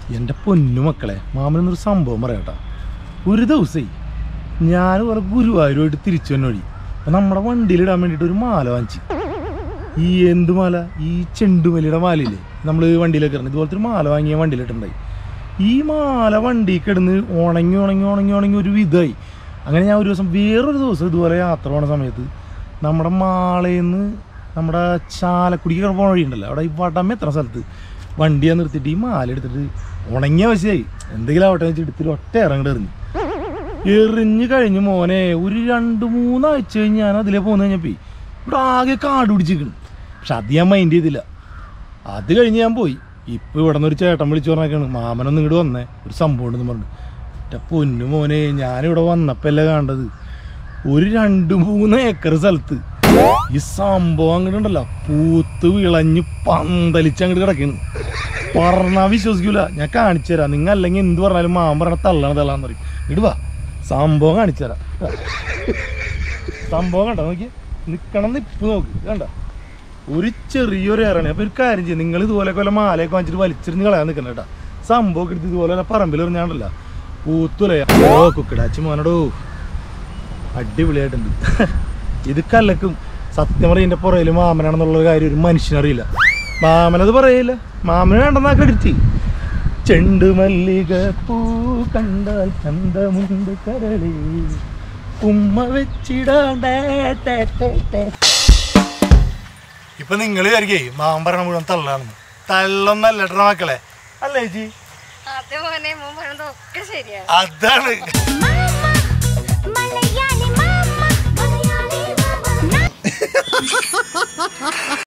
എൻ്റെ പൊന്നു മക്കളെ മാമനൊന്നൊരു സംഭവം പറയട്ടാ ഒരു ദിവസേ ഞാൻ കുറെ ഗുരുവായൂരുമായിട്ട് തിരിച്ചു വന്ന വഴി അപ്പം നമ്മുടെ വണ്ടിയിൽ ഇടാൻ വേണ്ടിയിട്ട് ഒരു മാല വാങ്ങിച്ചു ഈ എന്ത് മാല ഈ ചെണ്ടുമല്ലിയുടെ മാലയില്ലേ നമ്മൾ വണ്ടിയിലേക്ക് ഇറങ്ങി ഇതുപോലത്തെ ഒരു മാല വാങ്ങിയ വണ്ടിയിലിട്ടുണ്ടായി ഈ മാല വണ്ടി കിടന്ന് ഉണങ്ങി ഉണങ്ങി ഉണങ്ങി ഉണങ്ങി ഒരു വിധമായി അങ്ങനെ ഞാൻ ഒരു ദിവസം വേറൊരു ദിവസം ഇതുപോലെ യാത്ര പോണ സമയത്ത് നമ്മുടെ മാളയിൽ നമ്മുടെ ചാലക്കുടിക്ക് പോണ വഴിയുണ്ടല്ലോ അവിടെ ഈ വടമ എത്ര സ്ഥലത്ത് വണ്ടിയെ നിർത്തിയിട്ട് ഈ മാല എടുത്തിട്ട് ഉണങ്ങിയ വശയായി എന്തെങ്കിലും ആവട്ടെ എന്ന് വെച്ച് എടുത്തിട്ട് ഒറ്റ ഇറങ്ങി എറിഞ്ഞു എറിഞ്ഞു കഴിഞ്ഞ് മോനെ ഒരു രണ്ട് മൂന്നാഴ്ച കഴിഞ്ഞ് ഞാൻ അതിലേ പോന്നു കഴിഞ്ഞപ്പോ ഇവിടെ ആകെ കാട് പിടിച്ചിരിക്കുന്നു പക്ഷെ അത് ഞാൻ മൈൻഡ് ചെയ്തില്ല അത് കഴിഞ്ഞ് ഞാൻ പോയി ഇപ്പൊ ഇവിടെ നിന്ന് ഒരു ചേട്ടൻ വിളിച്ചു പറഞ്ഞേക്കാണ് മാമനൊന്നും ഇങ്ങോട്ട് വന്നേ ഒരു സംഭവം ഉണ്ടെന്ന് പറഞ്ഞു എൻ്റെ പൊന്നു മോനെ ഞാനിവിടെ വന്നപ്പല്ലേ കണ്ടത് ഒരു രണ്ട് മൂന്ന് ഏക്കർ സ്ഥലത്ത് ഈ സംഭവം അങ്ങോട്ട് ഉണ്ടല്ലോ പൂത്ത് വിളഞ്ഞ് പന്തലിച്ച് അങ്ങോട്ട് കിടക്കുന്നു പറഞ്ഞാ വിശ്വസിക്കൂല ഞാൻ കാണിച്ചു തരാം നിങ്ങൾ അല്ലെങ്കിൽ എന്ത് പറഞ്ഞാലും മാമൻ പറഞ്ഞ തള്ളാണ് തള്ളാന്ന് പറയും ഇങ്ങോട്ട് വാ സംഭവം കാണിച്ചു തരാം സംഭവം കണ്ട നോക്കി നിക്കണം നിപ്പ് നോക്ക് കണ്ട ഒരു ചെറിയൊരു ഇറണി അപ്പൊ ഒരു കാര്യം ചെയ്യും നിങ്ങൾ ഇതുപോലെ കൊല്ലം മാലയൊക്കെ വാങ്ങിച്ചിട്ട് വലിച്ചെറിഞ്ഞ് കളയാൻ നിൽക്കണ്ട കേട്ടാ സംഭവം ഒക്കെ എടുത്ത് ഇതുപോലെ തന്നെ പറമ്പിൽ എറിഞ്ഞാണ്ടല്ല പൂത്തുല ഓ കുക്കിടാച്ചി മോനടോ അടിപൊളിയായിട്ടുണ്ട് ഇത് കലക്കും സത്യം പറയും എന്റെ പുറയില് മാമനാണെന്നുള്ള കാര്യം ഒരു മനുഷ്യനറിയില്ല മാമനത് പറയില്ല മാമന് വേണ്ടെന്നാ കടിച്ച് ചെണ്ടുമല്ലിക പൂ കണ്ടാൽ ചന്തമുണ്ട് കരളി ഉമ്മ വെച്ചിടേ ഇപ്പൊ നിങ്ങൾ വിചാരിക്കേ മാമൻ പറഞ്ഞ മുഴുവൻ തള്ളാണെന്ന് തള്ളൊന്നല്ല കേട്ടോ മക്കളെ അല്ലേ ചേച്ചി അതെ മോനെ മോൻ പറഞ്ഞതൊക്കെ ശരിയാണ് അതാണ് മലയാളി മാമ മലയാളി മാമ